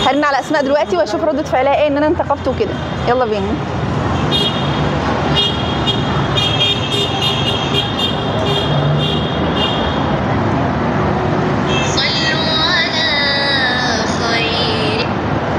هرن على اسماء دلوقتي واشوف ردة فعلها ايه ان انا انتقبت وكده يلا بينا صلوا على خير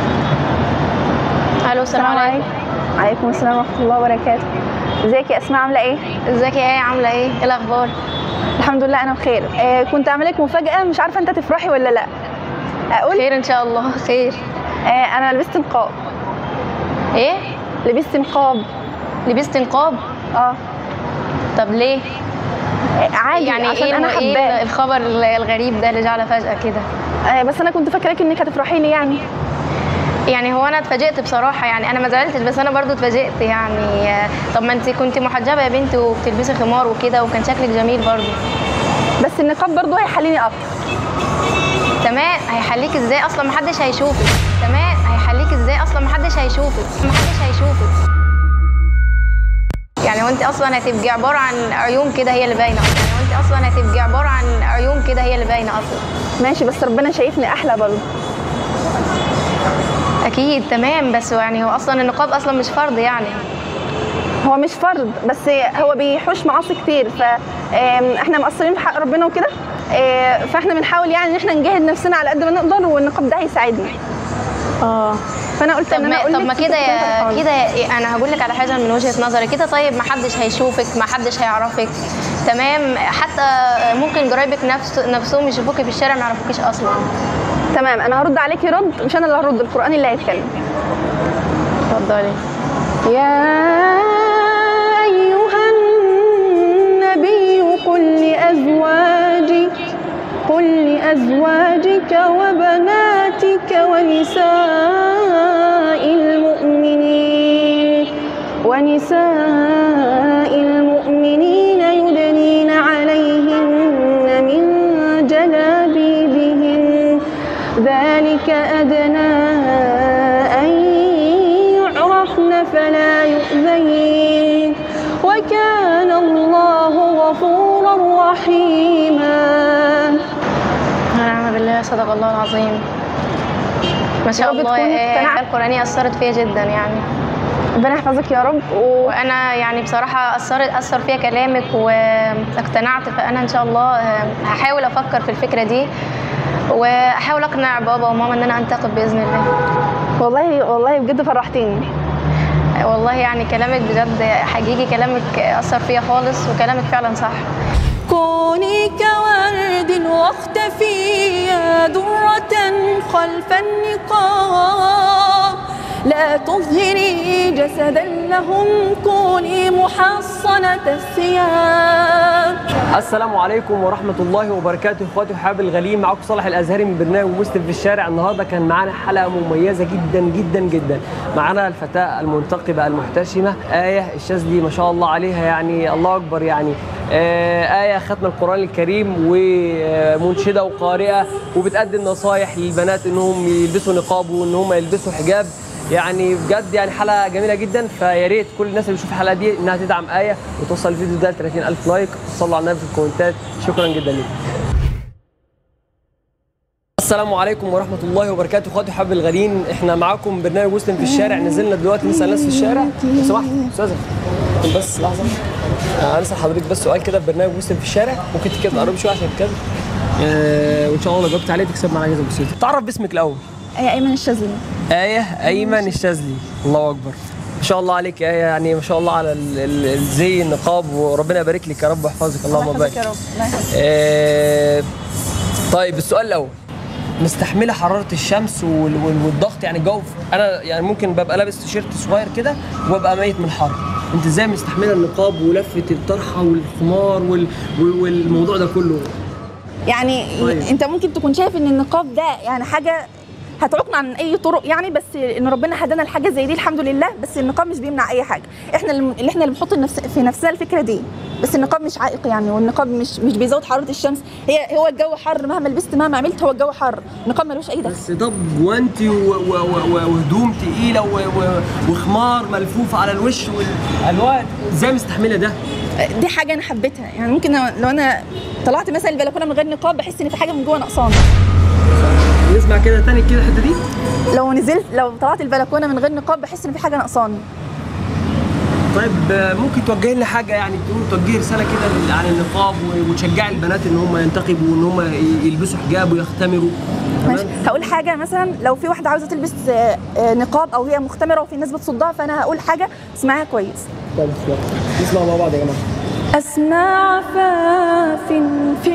الو السلام عليكم عليكم السلام ورحمة الله وبركاته ازيك يا اسماء عاملة ايه؟ ازيك يا ايه عامله ايه ايه الاخبار الحمد لله انا بخير آه كنت اعمل لك مفاجأة مش عارفة انت تفرحي ولا لا اقول خير ان شاء الله خير آه انا لبست نقاب ايه لبست نقاب لبست نقاب اه طب ليه آه، عادي يعني عشان ايه انا ايه حباه الخبر الغريب ده اللي جعله فجاه كده آه بس انا كنت فاكراك انك هتفرحي لي يعني يعني هو انا اتفاجئت بصراحه يعني انا ما زعلتش بس انا برضو اتفاجئت يعني آه، طب ما انت كنت محجبه يا بنتي وبتلبسي خمار وكده وكان شكلك جميل برضو بس النقاب برضو هيحليني اكتر تمام هيحليك ازاي اصلا محدش هيشوفك تمام هيحليك ازاي اصلا محدش هيشوفك محدش هيشوفك يعني وانت اصلا هتبقي عباره عن عيون كده هي اللي باينه اصلا يعني وانت اصلا هتبقي عباره عن عيون كده هي اللي باينه اصلا ماشي بس ربنا شايفني احلى برضو اكيد تمام بس يعني هو اصلا النقاب اصلا مش فرض يعني هو مش فرض بس هو بيحوش معاصي كتير فاحنا مقصرين في حق ربنا وكده آه، فاحنا بنحاول يعني ان احنا نجاهد نفسنا على قد ما نقدر والنقاب ده هيساعدنا اه فانا قلت طب ان انا ما اقول طب لك ما فكرة كده نظر يا خالص. كده يا- انا هقول لك على حاجه من وجهه نظري كده طيب ما حدش هيشوفك ما حدش هيعرفك تمام حتى ممكن قرايبك نفس نفسهم يشوفوكي في الشارع ما يعرفوكيش اصلا تمام انا هرد عليكي رد مش انا اللي هرد القران اللي هيتكلم اتفضلي يا أيها النبي قل لأزواجك قل لأزواجك وبناتك ونساء المؤمنين ونساء المؤمنين يدنين عليهن من جلابيبهن ذلك أدنى أن يعرفن فلا يؤذين وكان الله غفورا رحيما ونعم بالله صدق الله العظيم ما شاء يا رب الله تكوني إيه، اقتنعت. الآية القرآنية أثرت فيا جدا يعني ربنا يحفظك يا رب و... وأنا يعني بصراحة أثرت أثر فيا كلامك واقتنعت فأنا إن شاء الله آه، هحاول أفكر في الفكرة دي وأحاول أقنع بابا وماما إن أنا أنتقب بإذن الله والله والله بجد فرحتيني والله يعني كلامك بجد حقيقي كلامك أثر فيا خالص وكلامك فعلا صح كوني كورد واختفي يا درة خلف النقاب لا تظهري جسدا لهم كوني محصنة الثياب السلام عليكم ورحمة الله وبركاته اخواتي وحبايبي الغاليين معاكم صالح الازهري من برنامج مسلم في الشارع النهارده كان معانا حلقة مميزة جدا جدا جدا معانا الفتاة المنتقبة المحتشمة آية الشاذلي ما شاء الله عليها يعني الله أكبر يعني آه آية ختم القرآن الكريم ومنشدة وقارئة وبتقدم نصايح للبنات انهم يلبسوا نقاب وان هم يلبسوا حجاب يعني بجد يعني حلقه جميله جدا فيا ريت كل الناس اللي بتشوف الحلقه دي انها تدعم ايه وتوصل الفيديو ده ل 30000 لايك وتصلوا على النبي في الكومنتات شكرا جدا لكم السلام عليكم ورحمة الله وبركاته اخواتي وحبايبي الغاليين احنا معاكم برنامج مسلم في الشارع نزلنا دلوقتي نسأل الناس في الشارع لو سمحت استاذة بس لحظة آه، هنسأل حضرتك بس سؤال كده في برنامج مسلم في الشارع ممكن كده تقرب شوية عشان كده آه وان شاء الله لو جاوبت عليه تكسب معانا جايزة بسيطة تعرف باسمك الأول يا ايمن الشاذلي آية أيمن الشاذلي الله أكبر ما شاء الله عليك يا آية يعني ما شاء الله على ال- ال- الزي النقاب وربنا يبارك لك يا رب ويحفظك اللهم يحفظك بارك يا رب الله يحفظك. آه، طيب السؤال الاول مستحمله حراره الشمس وال- وال- والضغط يعني الجو انا يعني ممكن ببقى لابس تيشيرت صغير كده وببقى ميت من الحر انت ازاي مستحمله النقاب ولفه الطرحه والخمار وال... وال- والموضوع ده كله يعني طيب. انت ممكن تكون شايف ان النقاب ده يعني حاجه هتعوقنا عن اي طرق يعني بس ان ربنا هدانا لحاجه زي دي الحمد لله بس النقاب مش بيمنع اي حاجه احنا اللي اللي احنا اللي بنحط النفس في نفسنا الفكره دي بس النقاب مش عائق يعني والنقاب مش مش بيزود حراره الشمس هي هو الجو حر مهما لبست مهما عملت هو الجو حر النقاب ملوش اي دخل بس طب جوانتي و- و- و- و- وهدوم تقيله و- و- وخمار ملفوف على الوش والالوان ازاي مستحمله ده دي حاجه انا حبيتها يعني ممكن لو انا طلعت مثلا البلكونه من غير نقاب بحس ان في حاجه من جوه نقصانه نسمع كده تاني كده الحته دي لو نزلت لو طلعت البلكونه من غير نقاب بحس ان في حاجه ناقصاني طيب آه، ممكن توجهي لنا حاجه يعني تقول توجهي رساله كده عن النقاب و- وتشجعي البنات ان هم ينتقبوا وان هم ي- يلبسوا حجاب ويختمروا ماشي هقول حاجه مثلا لو في واحده عاوزه تلبس آه، آه، نقاب او هي مختمره وفي ناس بتصدها فانا هقول حاجه اسمعها كويس طيب نسمع مع بعض يا جماعه أسمع عفاف في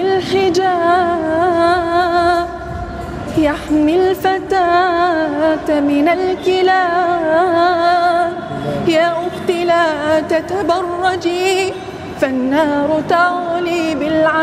الحجاب يحمي الفتاة من الكلاب يا أختي لا تتبرجي فالنار تعلي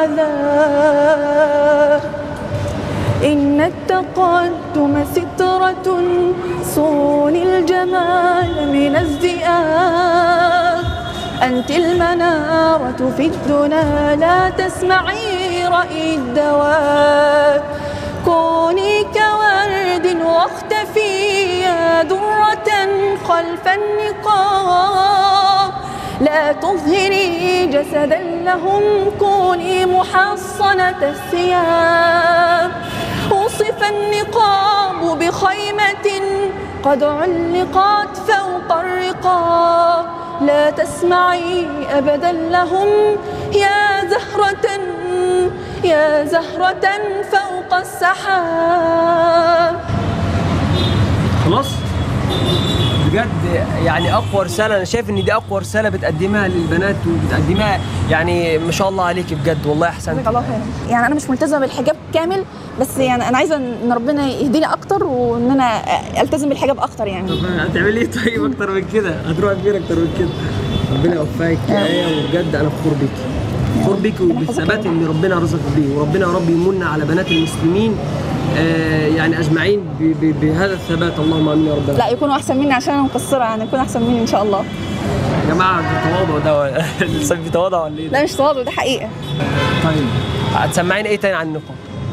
بالعذاب إن التقدم سترة صون الجمال من الذئاب أنت المنارة في الدنا لا تسمعي رأي الدواب كوني كورد واختفي يا درة خلف النقاب لا تظهري جسدا لهم كوني محصنة الثياب وصف النقاب بخيمة قد علقت فوق الرقاب لا تسمعي أبدا لهم يا زهرة يا زهرة فوق السحاب خلاص بجد يعني اقوى رساله انا شايف ان دي اقوى رساله بتقدمها للبنات وبتقدمها يعني ما شاء الله عليكي بجد والله احسنت الله خير يعني انا مش ملتزمه بالحجاب كامل بس يعني انا عايزه ان ربنا يهديني اكتر وان انا التزم بالحجاب اكتر يعني طب هتعملي ايه طيب اكتر من كده هتروحي فين اكتر من كده ربنا يوفقك يا ايه وبجد انا فخور بيكي فخور بيكي وبالثبات اللي ربنا رزقك بيه وربنا يا رب يمن على بنات المسلمين آه يعني اجمعين ب- ب- بهذا الثبات اللهم امين يا رب لا يكونوا احسن مني عشان انا مقصره يعني يكونوا احسن مني ان شاء الله يا جماعه ده تواضع ده ولا- لسه بيتواضع ولا ايه ده؟ لا مش تواضع ده حقيقه طيب هتسمعيني ايه تاني عن النقاب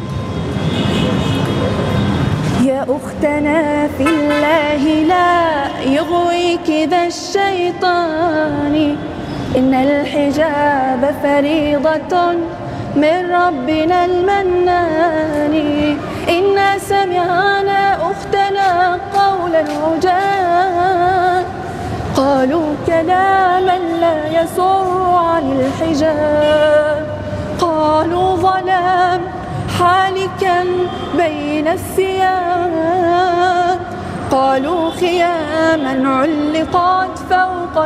يا أختنا في الله لا يغويك ذا الشيطان إن الحجاب فريضة من ربنا المنان إنا سمعنا أختنا قولا عجاب قالوا كلاما لا يسر عن الحجاب قالوا ظلام حالكا بين الثياب قالوا خياما علقت فوق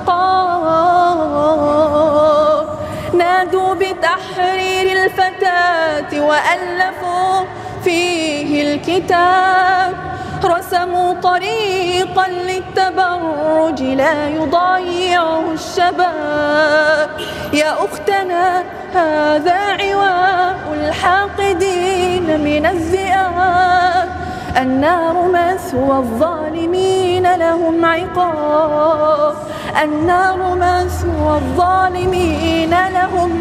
الرقاب نادوا بتحرير الفتاة وألفوا فيه الكتاب رسموا طريقا للتبرج لا يضيعه الشباب يا أختنا هذا عواء الحاقدين من الذئاب النار مثوى الظالمين لهم عقاب النار مثوى الظالمين لهم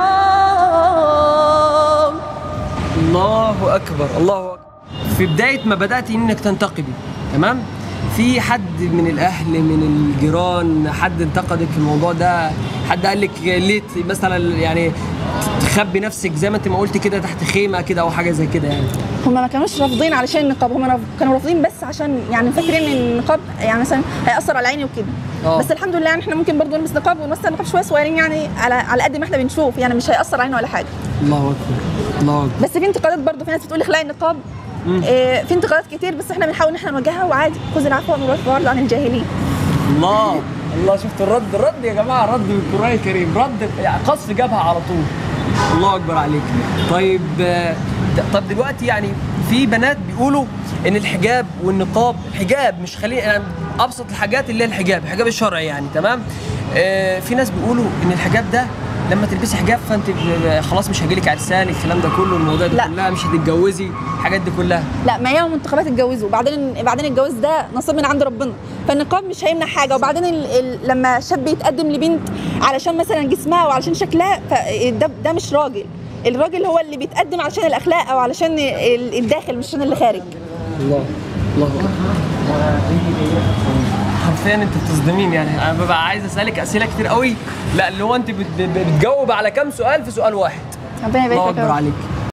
عقاب الله اكبر الله اكبر في بدايه ما بدات انك تنتقبي تمام في حد من الاهل من الجيران حد انتقدك في الموضوع ده حد قال لك ليه ت- مثلا يعني تخبي نفسك زي ما انت ما قلتي كده تحت خيمه كده او حاجه زي كده يعني هم ما كانوش رافضين علشان النقاب هم رف- كانوا رافضين بس عشان يعني فاكرين ان النقاب يعني مثلا هيأثر على عيني وكده آه. بس الحمد لله يعني احنا ممكن برضه نلبس نقاب ونوسع النقاب شويه صغيرين يعني على على قد ما احنا بنشوف يعني مش هيأثر علينا ولا حاجه الله اكبر الله اكبر بس في انتقادات برضه في ناس بتقول اخلعي النقاب إيه في انتقادات كتير بس احنا بنحاول ان احنا نواجهها وعادي خذ العفو والعرض عن الجاهلين الله الله شفت الرد الرد يا جماعه رد من القران الكريم رد يعني قصف جبهه على طول الله اكبر عليك طيب آه، طب دلوقتي يعني في بنات بيقولوا ان الحجاب والنقاب الحجاب مش خلينا يعني ابسط الحاجات اللي هي الحجاب الحجاب الشرعي يعني تمام آه، في ناس بيقولوا ان الحجاب ده لما تلبسي حجاب فانت ب- خلاص مش هيجيلك عرسان الكلام ده كله الموضوع ده لا. كلها مش هتتجوزي الحاجات دي كلها لا ما هي منتخبات اتجوزوا وبعدين بعدين الجواز ده نصيب من عند ربنا فالنقاب مش هيمنع حاجه وبعدين ال... ال... لما شاب يتقدم لبنت علشان مثلا جسمها وعلشان شكلها فده ده مش راجل الراجل هو اللي بيتقدم علشان الاخلاق او علشان ال- الداخل مش عشان اللي خارج الله الله اكبر حرفيا انت بتصدمين يعني انا ببقى عايز اسالك اسئله كتير قوي لا اللي هو انت بت- بت- بتجاوب على كام سؤال في سؤال واحد ربنا الله يبارك فيك اكبر يا رب. عليك